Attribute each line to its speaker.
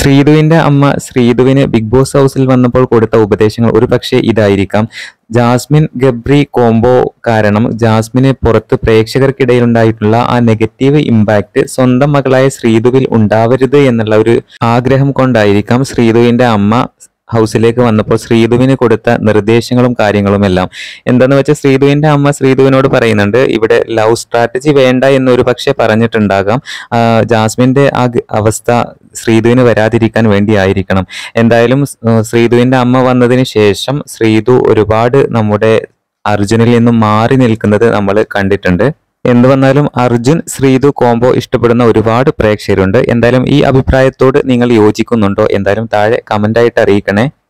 Speaker 1: ശ്രീധുവിന്റെ അമ്മ ശ്രീധുവിന് big boss ഹൗസിൽ വന്നപ്പോൾ കൊടുത്ത ഉപദേശങ്ങൾ ഒരു പക്ഷേ ഇതായിരിക്കാം ജാസ്മിൻ ഗബ്രി കോംബോ കാരണം ജാസ്മിന് പുറത്ത് പ്രേക്ഷകർക്കിടയിൽ ഉണ്ടായിട്ടുള്ള ആ നെഗറ്റീവ് ഇമ്പാക്ട് സ്വന്തം മകളായ ശ്രീധുവിൽ ഉണ്ടാവരുത് എന്നുള്ള ഒരു ആഗ്രഹം കൊണ്ടായിരിക്കാം ശ്രീധുവിന്റെ അമ്മ ഹൗസിലേക്ക് വന്നപ്പോൾ ശ്രീധുവിന് കൊടുത്ത നിർദ്ദേശങ്ങളും കാര്യങ്ങളും എല്ലാം എന്താന്ന് വെച്ചാൽ ശ്രീധുവിന്റെ അമ്മ ശ്രീധുവിനോട് പറയുന്നുണ്ട് ഇവിടെ ലവ് സ്ട്രാറ്റജി വേണ്ട എന്നൊരു പക്ഷെ പറഞ്ഞിട്ടുണ്ടാകാം ആ, ജാസ്മിന്റെ ആ ഗ- അവസ്ഥ ശ്രീധുവിന് വരാതിരിക്കാൻ വേണ്ടി ആയിരിക്കണം എന്തായാലും സ്- ഏർ ശ്രീധുവിന്റെ അമ്മ വന്നതിന് ശേഷം ശ്രീധു ഒരുപാട് നമ്മുടെ അർജുനിൽ നിന്നും മാറി നിൽക്കുന്നത് നമ്മൾ കണ്ടിട്ടുണ്ട് എന്ത് വന്നാലും അർജുൻ ശ്രീധു കോംബോ ഇഷ്ടപ്പെടുന്ന ഒരുപാട് പ്രേക്ഷകരുണ്ട് എന്തായാലും ഈ അഭിപ്രായത്തോട് നിങ്ങൾ യോജിക്കുന്നുണ്ടോ എന്തായാലും താഴെ കമന്റ് ആയിട്ട് അറിയിക്കണേ